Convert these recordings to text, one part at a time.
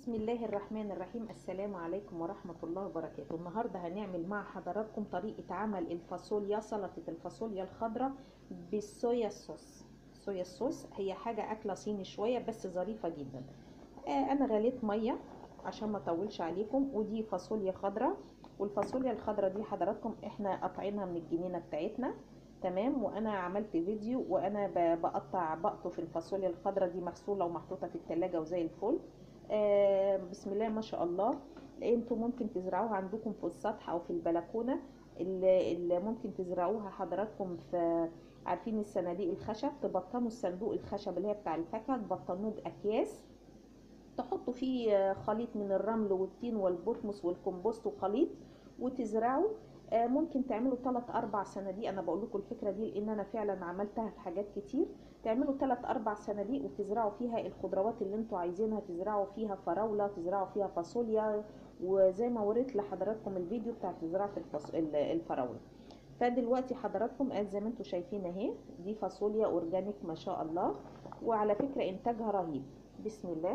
بسم الله الرحمن الرحيم السلام عليكم ورحمة الله وبركاته النهاردة هنعمل مع حضراتكم طريقة عمل الفاصوليا سلطة الفاصوليا الخضراء بالصويا صوص الصويا صوص هي حاجة أكلة صيني شوية بس ظريفة جدا آه أنا غليت مية عشان ما اطولش عليكم ودي فاصوليا خضراء والفاصوليا الخضراء دي حضراتكم احنا قاطعينها من الجنينة بتاعتنا تمام وانا عملت فيديو وانا بقطع بقطف الفاصوليا الخضراء دي مغسوله ومحطوطه في التلاجة وزي الفل آه بسم الله ما شاء الله انتوا ممكن تزرعوها عندكم في السطح او في البلكونه اللي, اللي ممكن تزرعوها حضراتكم في عارفين الصناديق الخشب تبطنوا الصندوق الخشب اللي هي بتاع الفاكهه تبطنوه باكياس تحطوا فيه خليط من الرمل والطين والبطمس والكمبوست وخليط وتزرعوا ممكن تعملوا 3 4 صناديق انا بقول لكم الفكره دي لان انا فعلا عملتها في حاجات كتير تعملوا 3 4 صناديق وتزرعوا فيها الخضروات اللي انتوا عايزينها تزرعوا فيها فراوله تزرعوا فيها فاصوليا وزي ما وريت لحضراتكم الفيديو بتاع زراعه الفص... الفراوله فدلوقتي حضراتكم زي ما انتوا شايفين اهي دي فاصوليا اورجانيك ما شاء الله وعلى فكره انتاجها رهيب بسم الله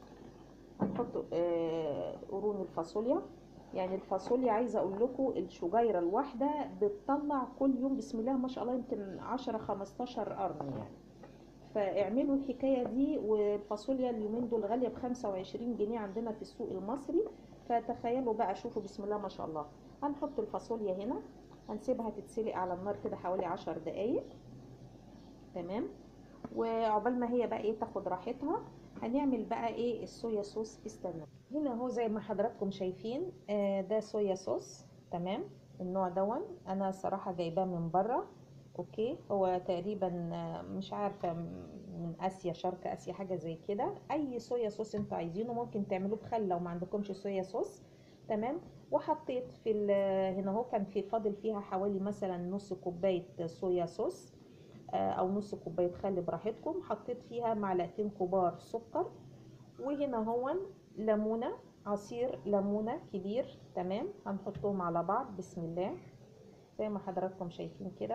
هنحط آه قرون الفاصوليا يعني الفاصوليا عايزه اقول لكم الشجيره الواحده بتطلع كل يوم بسم الله ما شاء الله يمكن 10 15 قرن يعني فاعملوا الحكايه دي والفاصوليا اليومين دول غاليه ب 25 جنيه عندنا في السوق المصري فتخيلوا بقى شوفوا بسم الله ما شاء الله هنحط الفاصوليا هنا هنسيبها تتسلق على النار كده حوالي 10 دقايق تمام وعقبال ما هي بقى ايه تاخد راحتها هنعمل بقى ايه الصويا صوص استنوا هنا اهو زي ما حضراتكم شايفين آه ده صويا صوص تمام النوع دون انا صراحه جايباه من بره اوكي هو تقريبا مش عارفه من اسيا شرق اسيا حاجه زي كده اي صويا صوص انتوا عايزينه ممكن تعملوه بخل لو ما عندكمش صويا صوص تمام وحطيت في هنا اهو كان في فاضل فيها حوالي مثلا نص كوبايه صويا صوص او نص كوبايه خل براحتكم حطيت فيها معلقتين كبار سكر وهنا هو ليمونه عصير ليمونه كبير تمام هنحطهم على بعض بسم الله زي ما حضراتكم شايفين كده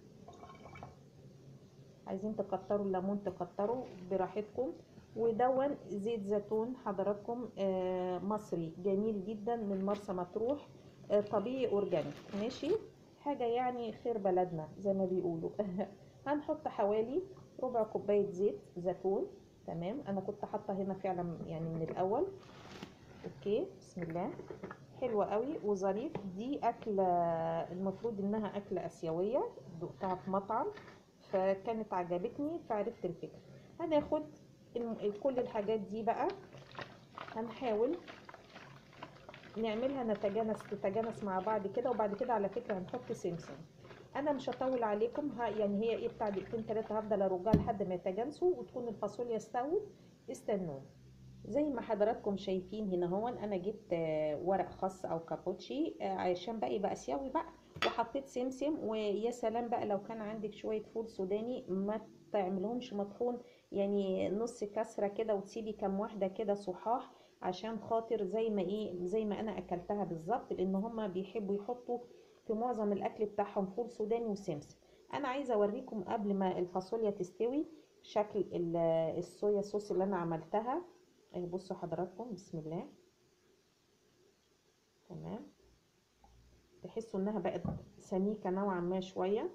عايزين تكتروا الليمون تكتروا براحتكم ودون زيت زيتون حضراتكم مصري جميل جدا من مرسى مطروح طبيعي اورجانيك ماشي حاجه يعني خير بلدنا زي ما بيقولوا هنحط حوالي ربع كوبايه زيت زيتون تمام انا كنت حاطه هنا فعلا يعني من الاول اوكي بسم الله حلوه قوي وظريف دي اكله المفروض انها اكله اسيويه دقتها في مطعم فكانت عجبتني فعرفت الفكره هناخد كل الحاجات دي بقى هنحاول نعملها نتجانس تتجانس مع بعض كده وبعد كده على فكره هنحط سمسم انا مش هطول عليكم ها يعني هي ايه بتاع دقيقتين ثلاثه هفضل ارجها لحد ما يتجانسوا وتكون الفاصوليا استوت استنوني زي ما حضراتكم شايفين هنا هون انا جبت ورق خس او كابوتشي عشان بقى يبقى اسيوي بقى وحطيت سمسم ويا سلام بقى لو كان عندك شويه فول سوداني ما تعملهمش مطحون يعني نص كسره كده وتسيبي كام واحده كده صحاح عشان خاطر زي ما ايه زي ما انا اكلتها بالظبط لان هما بيحبوا يحطوا في معظم الاكل بتاعهم فول سوداني وسمسم انا عايزه اوريكم قبل ما الفاصوليا تستوي شكل الصويا صوص اللي انا عملتها اهي بصوا حضراتكم بسم الله تمام تحسوا انها بقت سميكه نوعا ما شويه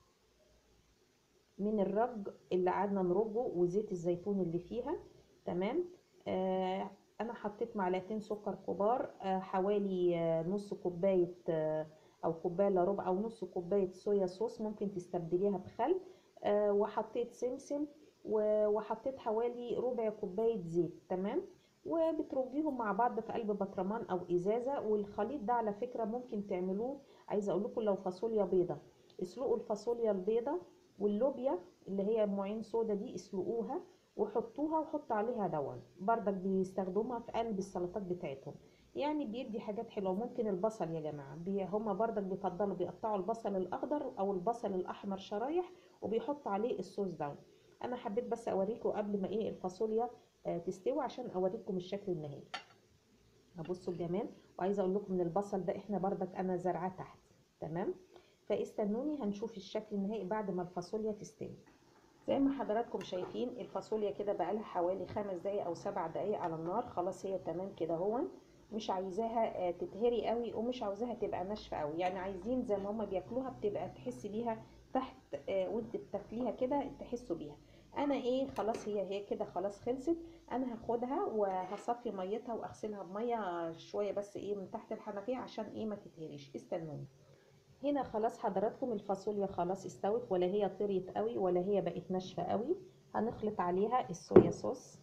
من الرج اللي قعدنا نرجه وزيت الزيتون اللي فيها تمام آه انا حطيت معلقتين سكر كبار آه حوالي آه نص كوبايه آه او كوبايه الا ربع او نص كوبايه صويا صوص ممكن تستبدليها بخل آه وحطيت سمسم وحطيت حوالي ربع كوبايه زيت تمام وبترجيهم مع بعض في قلب بطرمان او ازازه والخليط ده على فكره ممكن تعملوه عايزه اقول لكم لو فاصوليا بيضه اسلقوا الفاصوليا البيضه واللوبيا اللي هي معين سودا دي اسلقوها وحطوها وحطوا عليها دون بردك بيستخدموها في قلب السلطات بتاعتهم يعني بيدي حاجات حلوه ممكن البصل يا جماعه بي هما بردك بيفضلوا بيقطعوا البصل الاخضر او البصل الاحمر شرايح وبيحطوا عليه الصوص ده انا حبيت بس اوريكم قبل ما ايه الفاصوليا آه تستوي عشان اوريكم الشكل النهائي بصوا الجمال وعايزه اقول لكم ان البصل ده احنا بردك انا زرعاه تحت تمام فاستنوني هنشوف الشكل النهائي بعد ما الفاصوليا تستوي زي ما حضراتكم شايفين الفاصوليا كده بقالها حوالي خمس دقايق او سبع دقايق على النار خلاص هي تمام كده هو مش عايزاها تتهري قوي ومش عاوزاها تبقى ناشفه قوي يعني عايزين زي ما هما بياكلوها بتبقى تحس بيها تحت وانت بتاكليها كده تحسوا بيها انا ايه خلاص هي هي كده خلاص خلصت انا هاخدها وهصفي ميتها واغسلها بميه شويه بس ايه من تحت الحنفيه عشان ايه ما تتهريش استنوني هنا خلاص حضراتكم الفاصوليا خلاص استوت ولا هي طريت قوي ولا هي بقت ناشفه قوي هنخلط عليها الصويا صوص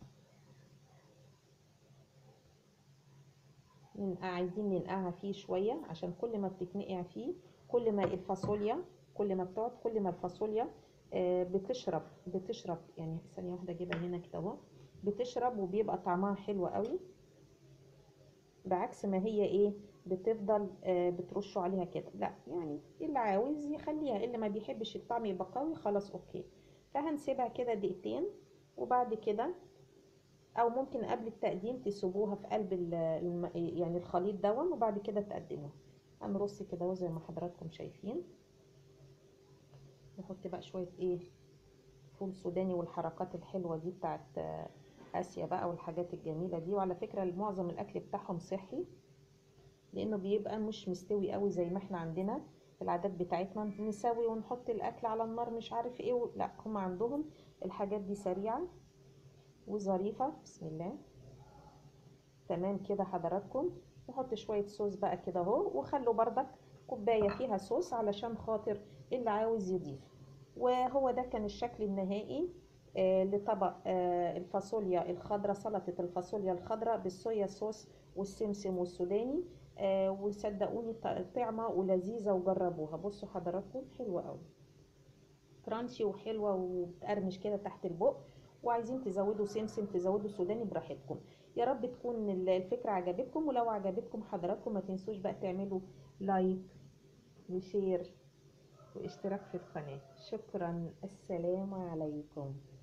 ننقع عايزين ننقعها فيه شويه عشان كل ما بتتنقع فيه كل ما الفاصوليا كل ما بتقعد كل ما الفاصوليا بتشرب بتشرب يعني ثانيه واحده اجيبها هنا كده اهو بتشرب وبيبقى طعمها حلو قوي بعكس ما هي ايه بتفضل بترشوا عليها كده لا يعني اللي عاوز يخليها اللي ما بيحبش الطعم يبقى قوي خلاص اوكي فهنسيبها كده دقيقتين وبعد كده او ممكن قبل التقديم تسيبوها في قلب الم... يعني الخليط دون وبعد كده تقدموها هنرص كده زي ما حضراتكم شايفين نحط بقى شويه ايه فول سوداني والحركات الحلوه دي بتاعت اسيا بقى والحاجات الجميله دي وعلى فكره معظم الاكل بتاعهم صحي لانه بيبقى مش مستوي قوي زي ما احنا عندنا في العادات بتاعتنا نسوي ونحط الاكل على النار مش عارف ايه و... لا هم عندهم الحاجات دي سريعه وظريفه بسم الله تمام كده حضراتكم نحط شويه صوص بقى كده اهو وخلوا بردك كوبايه فيها صوص علشان خاطر اللي عاوز يضيف وهو ده كان الشكل النهائي آه لطبق آه الفاصوليا الخضراء سلطه الفاصوليا الخضراء بالصويا صوص والسمسم والسوداني آه وصدقوني طعمه ولذيذه وجربوها بصوا حضراتكم حلوه قوي كرانشي وحلوه وبتقرمش كده تحت البق وعايزين تزودوا سمسم تزودوا سوداني براحتكم يا رب تكون الفكره عجبتكم ولو عجبتكم حضراتكم ما تنسوش بقى تعملوا لايك وشير واشتراك في القناه شكرا السلام عليكم